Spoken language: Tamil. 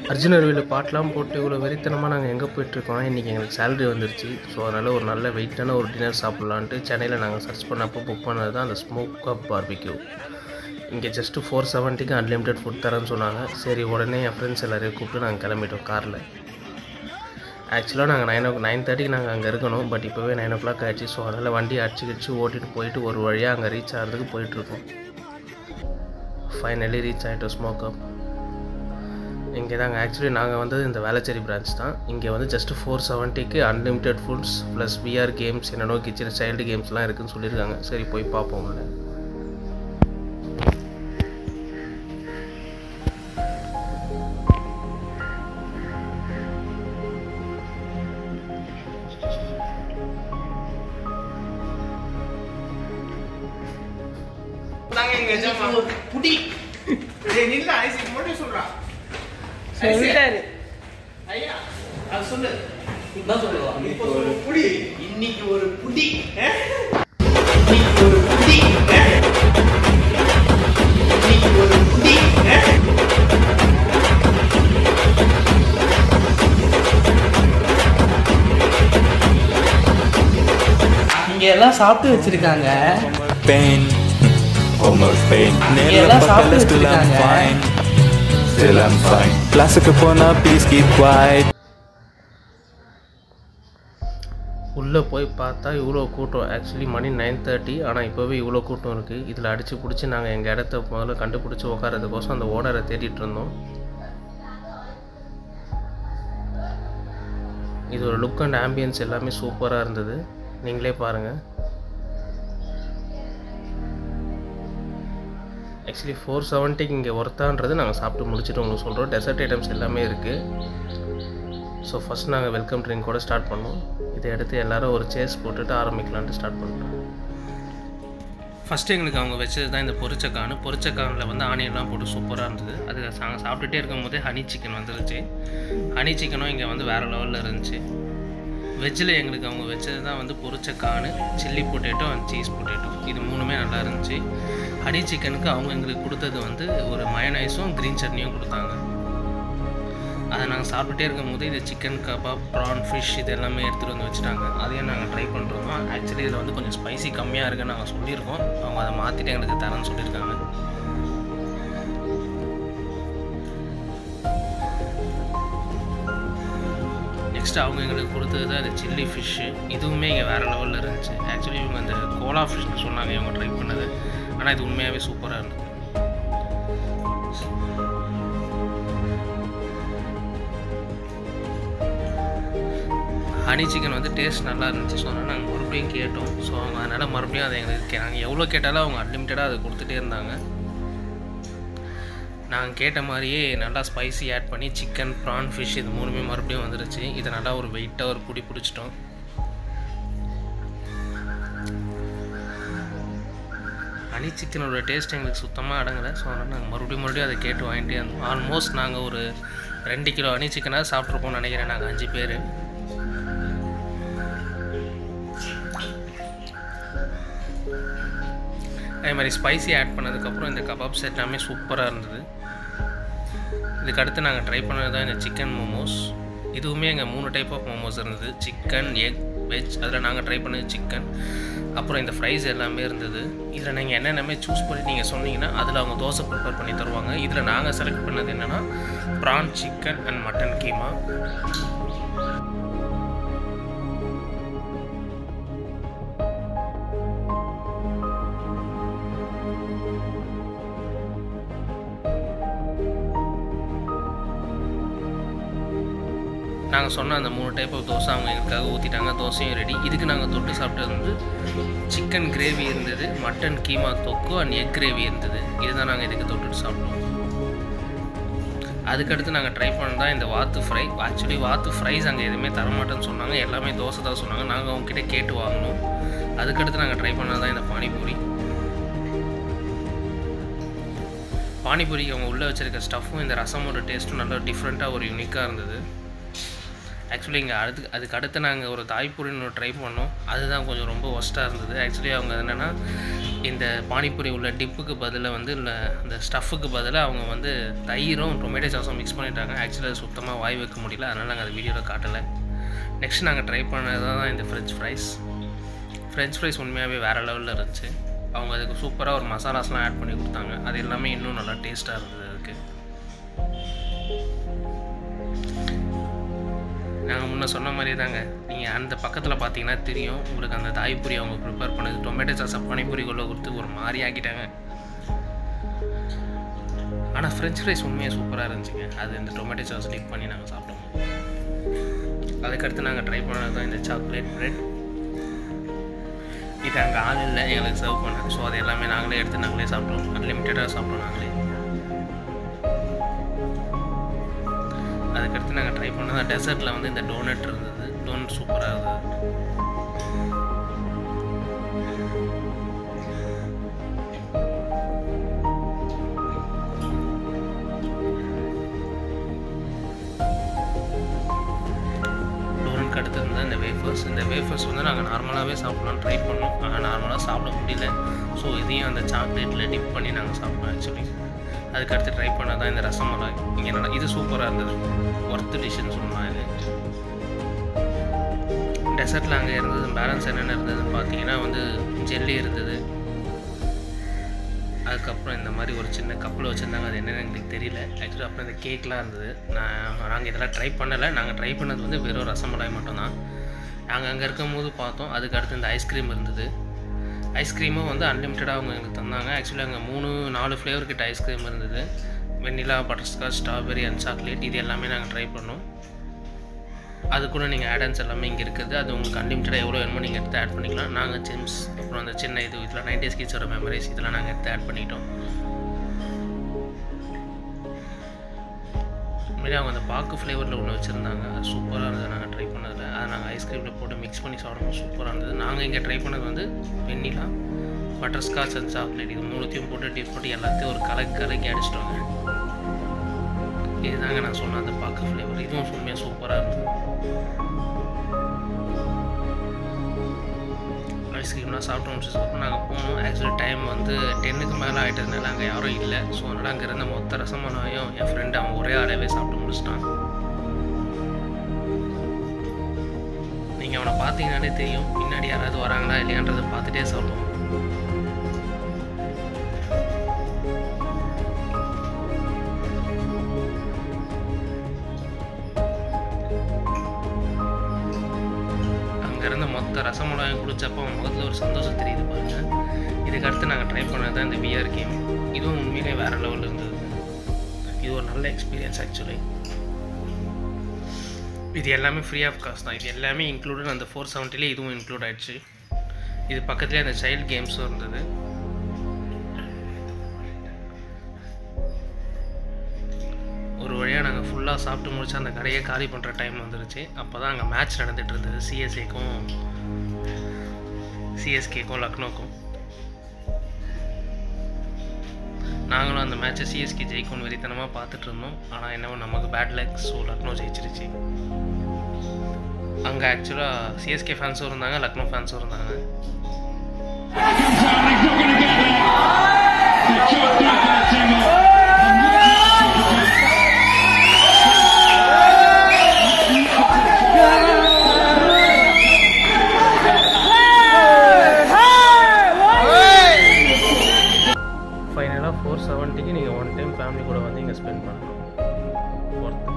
அர்ஜுன் அருவியில் பாட்டெலாம் போட்டு இவ்வளோ வெறித்தனமாக நாங்கள் எங்கே போயிட்டுருக்கோம் இன்றைக்கி எங்களுக்கு சேலரி வந்துருச்சு ஸோ அதனால் ஒரு நல்ல வெயிட்டான ஒரு டின்னர் சாப்பிட்லான்ட்டு சென்னையில் நாங்கள் சர்ச் பண்ணப்போ புக் பண்ணது தான் அந்த ஸ்மோக் அப் பார்பிக்யூ இங்கே ஜஸ்ட்டு ஃபோர் செவன்ட்டிக்கு அன்லிமிட்டெட் ஃபுட் தரேன்னு சொன்னாங்க சரி உடனே என் ஃப்ரெண்ட்ஸ் எல்லாரையும் கூப்பிட்டு நாங்கள் கிளம்பிட்டோம் காரில் ஆக்சுவலாக நாங்கள் நைன் ஓ நைன் தேர்ட்டிக்கு நாங்கள் அங்கே இருக்கணும் பட் இப்போவே நைன் ஓ கிளாக் ஆயிடுச்சு ஸோ அதனால் வண்டி அடிச்சு கிடிச்சு ஓட்டிட்டு போயிட்டு ஒரு வழியாக அங்கே ரீச் ஆகிறதுக்கு போயிட்டுருக்கோம் ஃபைனலி ரீச் ஆகிட்டோம் ஸ்மோக் அப் இங்கே தாங்க ஆக்சுவலி நாங்கள் வந்தது இந்த வேளச்சேரி பிரான்ச் தான் இங்கே வந்து ஜஸ்ட் ஃபோர் செவன்ட்டிக்கு unlimited foods plus VR games என்னென்னோ கிச்சன் சைல்டு கேம்ஸ்லாம் இருக்குதுன்னு சொல்லியிருக்காங்க சரி போய் பார்ப்போம் உள்ள தாங்க எங்க எஜமா ஒரு புடி டேய் நில்ல ஐசி மட்டும் சொல்றா சொல்லிட்டாரு ஐயா அது சொல்லு என்ன சொல்லுவா இப்போ ஒரு புடி இன்னைக்கு ஒரு புடி அஹ்? இன்னைக்கு ஒரு புடி அஹ்? இன்னைக்கு ஒரு புடி அஹ்? இங்க எல்லாம் சாப்பிட்டு வச்சிருக்காங்க pain, almost pain. Nail எல்லாம் up சாப்பிட்டு still I'm வச்சிருக்காங்க. fine. Still I'm fine. Classic pona, please keep quiet. உள்ளே போய் பார்த்தா இவ்வளோ கூட்டம் ஆக்சுவலி மணி நைன் தேர்ட்டி ஆனால் இப்போவே இவ்வளோ கூட்டம் இருக்குது இதில் அடித்து பிடிச்சி நாங்கள் எங்கள் இடத்த முதல்ல கண்டுபிடிச்சி உட்காரதுக்கோசம் அந்த ஓனரை தேடிட்டு இருந்தோம் இது ஒரு லுக் அண்ட் ஆம்பியன்ஸ் எல்லாமே சூப்பராக இருந்தது நீங்களே பாருங்கள் ஆக்சுவலி ஃபோர் செவன்ட்டிக்கு இங்கே ஒர்த்தான்றது நாங்கள் சாப்பிட்டு முடிச்சுட்டு உங்களுக்கு சொல்கிறோம் டெசர்ட் ஐட்டம்ஸ் எல்லாமே இருக்குது ஸோ ஃபஸ்ட் நாங்கள் வெல்கம் ட்ரிங்கோட ஸ்டார்ட் பண்ணோம் இதை எடுத்து எல்லாரும் ஒரு சேஸ் போட்டுட்டு ஆரம்பிக்கலான்ட்டு ஸ்டார்ட் பண்ணிட்டோம் ஃபஸ்ட்டு எங்களுக்கு அவங்க வச்சது தான் இந்த பொரிச்சக்கானு பொரிச்சக்கானில் வந்து ஆனியன்லாம் போட்டு சூப்பராக இருந்தது அது நாங்கள் சாப்பிட்டுட்டே இருக்கும் போதே ஹனி சிக்கன் வந்துருச்சு ஹனி சிக்கனும் இங்கே வந்து வேறு லெவலில் இருந்துச்சு வெஜ்ஜில் எங்களுக்கு அவங்க வச்சது தான் வந்து பொரிச்ச corn chilli potato and cheese potato இது மூணுமே நல்லா இருந்துச்சு ஹனி சிக்கனுக்கு அவங்க எங்களுக்கு கொடுத்தது வந்து ஒரு மயனைஸும் க்ரீன் சட்னியும் கொடுத்தாங்க அதை நாங்கள் சாப்பிட்டுட்டே இருக்கும்போது இது சிக்கன் கபாப் ப்ரான் ஃபிஷ் இது எல்லாமே எடுத்துகிட்டு வந்து வச்சுட்டாங்க அதையும் நாங்கள் ட்ரை பண்ணுறோம் ஆக்சுவலி இதில் வந்து கொஞ்சம் ஸ்பைசி கம்மியாக இருக்குன்னு நாங்கள் சொல்லியிருக்கோம் அவங்க அதை மாற்றிட்டு எங்களுக்கு தரேன்னு சொல்லியிருக்காங்க நெக்ஸ்ட் அவங்க எங்களுக்கு கொடுத்தது தான் இந்த சில்லி ஃபிஷ்ஷு இதுவுமே இங்கே வேறு லெவலில் இருந்துச்சு ஆக்சுவலி இவங்க அந்த கோலா ஃபிஷ்னு சொன்னாங்க இவங்க ட்ரை பண்ணது ஆனால் இது உண்மையாகவே சூப்பராக இருந்தது ஹனி சிக்கன் வந்து டேஸ்ட் நல்லா இருந்துச்சு ஸோ அதனால் நாங்கள் மறுபடியும் கேட்டோம் ஸோ அவங்க அதனால் மறுபடியும் அதை எங்களுக்கு கே- நாங்கள் எவ்வளோ கேட்டாலும் அவங்க அன்லிமிட்டடாக அதை கொடுத்துட்டே இருந்தாங்க நாங்கள் கேட்ட மாதிரியே நல்லா ஸ்பைசி ஆட் பண்ணி சிக்கன் ப்ரான் ஃபிஷ் இது மூணுமே மறுபடியும் வந்துருச்சு இதை நல்லா ஒரு வெயிட்டாக ஒரு புடி பிடிச்சிட்டோம் ஹனி சிக்கனோட டேஸ்ட் எங்களுக்கு சுத்தமாக அடங்கலை ஸோ அதனால் நாங்கள் மறுபடியும் மறுபடியும் அதை கேட்டு வாங்கிட்டே இருந்தோம் ஆல்மோஸ்ட் நாங்கள் ஒரு ரெண்டு கிலோ ஹனி சிக்கனாக சாப்பிட்ருப்போம்னு நினைக்கிறேன் நாங்கள் அஞ்சு பேர் அதே மாதிரி ஸ்பைசி ஆட் பண்ணதுக்கப்புறம் இந்த கபாப் செட் எல்லாமே சூப்பராக இருந்தது இதுக்கு அடுத்து நாங்கள் ட்ரை பண்ணது தான் இந்த சிக்கன் மோமோஸ் இதுவுமே எங்கள் மூணு டைப் ஆஃப் மோமோஸ் இருந்தது சிக்கன் எக் வெஜ் அதில் நாங்கள் ட்ரை பண்ணது சிக்கன் அப்புறம் இந்த ஃப்ரைஸ் எல்லாமே இருந்தது இதில் நீங்கள் என்னென்னமே சூஸ் பண்ணி நீங்கள் சொன்னீங்கன்னா அதில் அவங்க தோசை ப்ரிப்பேர் பண்ணி தருவாங்க இதில் நாங்கள் செலக்ட் பண்ணது என்னென்னா prawn chicken and mutton keema நாங்கள் சொன்ன அந்த மூணு டைப் ஆஃப் தோசை அவங்க எங்களுக்காக ஊற்றிட்டாங்க தோசையும் ரெடி இதுக்கு நாங்கள் தொட்டு சாப்பிட்டது வந்து சிக்கன் கிரேவி இருந்தது மட்டன் கீமா தொக்கு அண்ட் எக் கிரேவி இருந்தது இதுதான் நாங்கள் இதுக்கு தொட்டுட்டு சாப்பிட்டோம் அதுக்கடுத்து நாங்கள் ட்ரை பண்ணதான் இந்த வாத்து ஃப்ரை ஆக்சுவலி வாத்து ஃப்ரைஸ் அங்கே எதுவுமே தரமாட்டேன்னு சொன்னாங்க எல்லாமே தோசை தான் சொன்னாங்க நாங்கள் அவங்ககிட்ட கேட்டு வாங்கினோம் அதுக்கடுத்து நாங்கள் ட்ரை பண்ணது தான் இந்த பானிபூரி பானிபூரிக்கு அவங்க உள்ளே வச்சிருக்க ஸ்டஃப்பும் இந்த ரசமோட டேஸ்ட்டும் நல்லா டிஃப்ரெண்ட்டாக ஒரு யூனிக்காக இருந்தது ஆக்சுவலி இங்கே அடுத்து அதுக்கு அடுத்து நாங்கள் ஒரு தாய்பூரின்னு ட்ரை பண்ணோம் அதுதான் கொஞ்சம் ரொம்ப ஒஸ்ட்டாக இருந்தது ஆக்சுவலி அவங்க என்னென்னா இந்த பானிபூரி உள்ள டிப்புக்கு பதிலாக வந்து இல்லை இந்த ஸ்டஃப்புக்கு பதிலாக அவங்க வந்து தயிரும் டொமேட்டோ சாஸும் மிக்ஸ் பண்ணிட்டாங்க ஆக்சுவலி அது சுத்தமாக வாய் வைக்க முடியல அதனால் நாங்கள் அது வீடியோவில் காட்டலை நெக்ஸ்ட் நாங்கள் ட்ரை பண்ணது தான் இந்த ஃப்ரெஞ்ச் ஃப்ரைஸ் ஃப்ரெஞ்ச் ஃப்ரைஸ் உண்மையாகவே வேறு லெவலில் இருந்துச்சு அவங்க அதுக்கு சூப்பராக ஒரு மசாலாஸ்லாம் ஆட் பண்ணி கொடுத்தாங்க அது எல்லாமே இன்னும் நல்லா டேஸ்ட்டாக இருந்தது அதுக்கு நாங்கள் முன்ன சொன்ன மாதிரியே தாங்க நீங்கள் அந்த பக்கத்தில் பார்த்தீங்கன்னா தெரியும் உங்களுக்கு அந்த தாய்பூரி அவங்க ப்ரிப்பேர் பண்ணது டொமேட்டோ சாஸை பானிபூரிக்குள்ளே கொடுத்து ஒரு மாதிரி ஆக்கிட்டாங்க ஆனால் ஃப்ரெஞ்ச் ஃப்ரைஸ் உண்மையாக சூப்பராக இருந்துச்சுங்க அது இந்த டொமேட்டோ சாஸ் டிப் பண்ணி நாங்கள் சாப்பிட்டோம் அதுக்கடுத்து நாங்கள் ட்ரை பண்ணது தான் இந்த சாக்லேட் பிரெட் இது அங்கே ஆள் இல்லை எங்களுக்கு சர்வ் பண்ணாங்க ஸோ அது எல்லாமே நாங்களே எடுத்து நாங்களே சாப்பிட்டோம் அன்லிமிட்டடாக சாப்பிட்டோம் நாங்களே அதுக்கடுத்து நாங்கள் ட்ரை பண்ணது டெசர்ட்டில் வந்து இந்த டோனட் இருந்தது டோனட் சூப்பராக இருந்தது டோனட்க்கு அடுத்து இருந்தது இந்த வேஃபர்ஸ் இந்த வேஃபர்ஸ் வந்து நாங்கள் நார்மலாகவே சாப்பிடலாம் ட்ரை பண்ணோம் ஆனால் நார்மலாக சாப்பிட முடியல ஸோ இதையும் அந்த சாக்லேட்டில் டிப் பண்ணி நாங்கள் சாப்பிட்டோம் ஆக்சுவலி அதுக்கடுத்து ட்ரை பண்ணது தான் இந்த ரசமலாய் இங்கே நல்லா இது சூப்பராக இருந்தது ஒர்த்து டிஷ்ஷுன்னு சொல்லலாம் இது டெசர்ட்டில் அங்கே இருந்தது பேலன்ஸ் என்னென்ன இருந்ததுன்னு பார்த்தீங்கன்னா வந்து ஜெல்லி இருந்தது அதுக்கப்புறம் இந்த மாதிரி ஒரு சின்ன கப்பில் வச்சுருந்தாங்க அது என்னென்னு எங்களுக்கு தெரியல ஆக்சுவலி அப்புறம் இந்த கேக்லாம் இருந்தது நான் நாங்கள் இதெல்லாம் ட்ரை பண்ணலை நாங்கள் ட்ரை பண்ணது வந்து வெறும் ரசமலாய் மட்டும்தான் நாங்கள் அங்கே இருக்கும்போது பார்த்தோம் அதுக்கு அடுத்து இந்த ஐஸ்கிரீம் இருந்தது ஐஸ்கிரீமும் வந்து அன்லிமிட்டடாக அவங்க எங்களுக்கு தந்தாங்க ஆக்சுவலி அங்கே மூணு நாலு ஃப்ளேவர் கிட்ட ஐஸ்கிரீம் இருந்தது vanilla butterscotch strawberry and chocolate இது எல்லாமே நாங்கள் ட்ரை பண்ணோம் அது கூட நீங்கள் ஆடன்ஸ் எல்லாமே இங்கே இருக்குது அது உங்களுக்கு அன்லிமிட்டடாக எவ்வளோ வேணுமோ நீங்கள் எடுத்து ஆட் பண்ணிக்கலாம் நாங்கள் ஜெம்ஸ் அப்புறம் அந்த சின்ன இது இதில் நைன்டிஸ் கிட்ஸோட மெமரிஸ் இதெல்லாம் நாங்கள் எடுத்து ஆட் பண்ணிட்டோம் உண்மையிலே அவங்க அந்த பாக்கு ஃப்ளேவரில் ஒன்று வச்சுருந்தாங்க அது சூப்பராக இருந்தது நாங்கள் ட்ரை பண்ணதில் அதை நாங்கள் ஐஸ்கிரீமில் போட்டு மிக்ஸ் பண்ணி சாப்பிடும்போது சூப்பராக இருந்தது நாங்கள் இங்கே ட்ரை பண்ணது வந்து வெண்ணிலா பட்டர்ஸ்காட்ச் அண்ட் சாக்லேட் இது மூணுத்தையும் போட்டு டிப் போட்டு எல்லாத்தையும் ஒரு கலக்கி கலக்கி அடிச்சிட்டோங்க இதுதாங்க நான் சொன்ன அந்த பாக்கு ஃப்ளேவர் இதுவும் உண்மையாக சூப்பராக இருந்தது ஐஸ்கிரீம்லாம் சாப்பிட்டு முடிச்சதுக்கப்புறம் நாங்கள் போனோம் ஆக்சுவலி டைம் வந்து டென்னுக்கு மேலே ஆகிட்டதுனால அங்கே யாரும் இல்லை ஸோ அதனால் அங்கே இருந்த மொத்த ரசமலாயும் என் ஃப்ரெண்டு அவன் ஒரே ஆளவே சாப்பிட்டு முடிச்சிட்டான் நீங்கள் அவனை பார்த்தீங்கன்னாலே தெரியும் பின்னாடி யாராவது வராங்களா இல்லையான்றதை பார்த்துட்டே சாப்பிடுவோம் அங்கே இருந்த மொத்த ரசமலாயும் குடிச்சப்போ அவன் முகத்தில் ஒரு சந்தோஷம் தெரியுது பாருங்க இதுக்கு அடுத்து நாங்கள் ட்ரை பண்ணது தான் இந்த விஆர் கேம் இதுவும் உண்மையிலே வேறு லெவலில் இருந்தது இது ஒரு நல்ல எக்ஸ்பீரியன்ஸ் ஆக்சுவலி இது எல்லாமே ஃப்ரீ ஆஃப் காஸ்ட் தான் இது எல்லாமே இன்க்ளூடட் அந்த ஃபோர் செவன்ட்டிலே இதுவும் இன்க்ளூட் ஆயிடுச்சு இது பக்கத்துலேயே அந்த சைல்டு கேம்ஸும் இருந்தது ஒரு வழியாக நாங்கள் ஃபுல்லாக சாப்பிட்டு முடிச்சு அந்த கடையை காலி பண்ணுற டைம் வந்துருச்சு அப்போ தான் அங்கே மேட்ச் நடந்துட்டு இருந்தது சிஎஸ்ஏக்கும் சிஎஸ்கேக்கும் லக்னோக்கும் நாங்களும் அந்த மேட்ச்சை சிஎஸ்கே ஜெயிக்கும்னு வெறித்தனமாக பார்த்துட்டு இருந்தோம் ஆனால் என்னவோ நமக்கு பேட் லக் ஸோ லக்னோ ஜெயிச்சிருச்சு அங்கே ஆக்சுவலாக சிஎஸ்கே ஃபேன்ஸும் இருந்தாங்க லக்னோ ஃபேன்ஸும் இருந்தாங்க ஃபைனலாக ஃபோர் செவன்ட்டிக்கு நீங்கள் ஒன் டைம் ஃபேமிலி கூட வந்து இங்கே ஸ்பெண்ட் பண்ணலாம் ஒர்த்து